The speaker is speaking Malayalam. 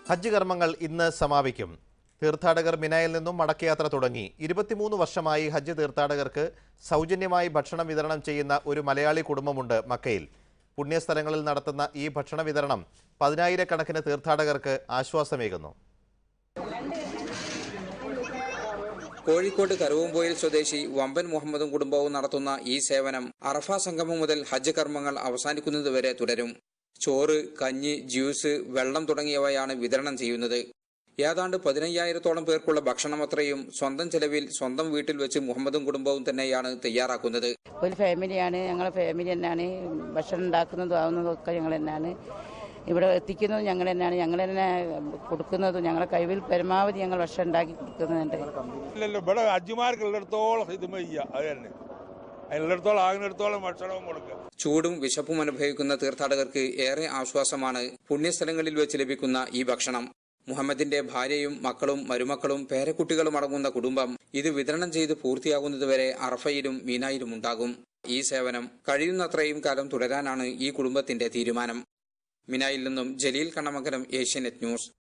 ഹജ്ജ് കർമ്മങ്ങൾ ഇന്ന് സമാപിക്കും തീർത്ഥാടകർ മിനായിൽ നിന്നും മടക്കയാത്ര തുടങ്ങി ഇരുപത്തിമൂന്ന് വർഷമായി ഹജ്ജ് തീർത്ഥാടകർക്ക് സൗജന്യമായി ഭക്ഷണം വിതരണം ചെയ്യുന്ന ഒരു മലയാളി കുടുംബമുണ്ട് മക്കയിൽ പുണ്യസ്ഥലങ്ങളിൽ നടത്തുന്ന ഈ ഭക്ഷണ വിതരണം പതിനായിരക്കണക്കിന് തീർത്ഥാടകർക്ക് ആശ്വാസമേകുന്നു കോഴിക്കോട് കരുവമ്പോയിൽ സ്വദേശി വമ്പൻ മുഹമ്മദും കുടുംബവും നടത്തുന്ന ഈ സേവനം അറഫ സംഗമം മുതൽ ഹജ്ജ് കർമ്മങ്ങൾ അവസാനിക്കുന്നതുവരെ തുടരും ചോറ് കഞ്ഞി ജ്യൂസ് വെള്ളം തുടങ്ങിയവയാണ് വിതരണം ചെയ്യുന്നത് ഏതാണ്ട് പതിനയ്യായിരത്തോളം പേർക്കുള്ള ഭക്ഷണമത്രയും സ്വന്തം ചെലവിൽ സ്വന്തം വീട്ടിൽ വെച്ച് മുഹമ്മദും കുടുംബവും തന്നെയാണ് തയ്യാറാക്കുന്നത് ഒരു ഫാമിലിയാണ് ഞങ്ങളെ ഫാമിലി തന്നെയാണ് ഭക്ഷണം ഉണ്ടാക്കുന്നതും ആവുന്നതും ഒക്കെ ഞങ്ങൾ തന്നെയാണ് ഇവിടെ എത്തിക്കുന്നതും ഞങ്ങൾ തന്നെയാണ് ഞങ്ങൾ തന്നെ കൊടുക്കുന്നതും ഞങ്ങളെ കഴിവിൽ പരമാവധി ഞങ്ങൾ ഭക്ഷണം ഉണ്ടാക്കി കൊടുക്കുന്നുണ്ട് ഇല്ലല്ലോ ഇവിടെ അജിമാർക്ക് ഉള്ളിടത്തോളം ഹിദ്മ ചെയ്യുക അത് തന്നെ അതിനുള്ളിടത്തോളം ആകുന്നിടത്തോളം ഭക്ഷണവും കൊടുക്കുക ചൂടും വിശപ്പും അനുഭവിക്കുന്ന തീർത്ഥാടകർക്ക് ഏറെ ആശ്വാസമാണ് പുണ്യസ്ഥലങ്ങളിൽ വെച്ച് ലഭിക്കുന്ന ഈ ഭക്ഷണം മുഹമ്മദിന്റെ ഭാര്യയും മക്കളും മരുമക്കളും പേരക്കുട്ടികളും അടങ്ങുന്ന കുടുംബം ഇത് വിതരണം ചെയ്ത് പൂർത്തിയാകുന്നതുവരെ അറഫയിലും മീനായിലും ഉണ്ടാകും ഈ സേവനം കഴിയുന്നത്രയും കാലം തുടരാനാണ് ഈ കുടുംബത്തിന്റെ തീരുമാനം മിനായിൽ നിന്നും ജലീൽ കണ്ണമംഗലം ഏഷ്യാനെറ്റ് ന്യൂസ്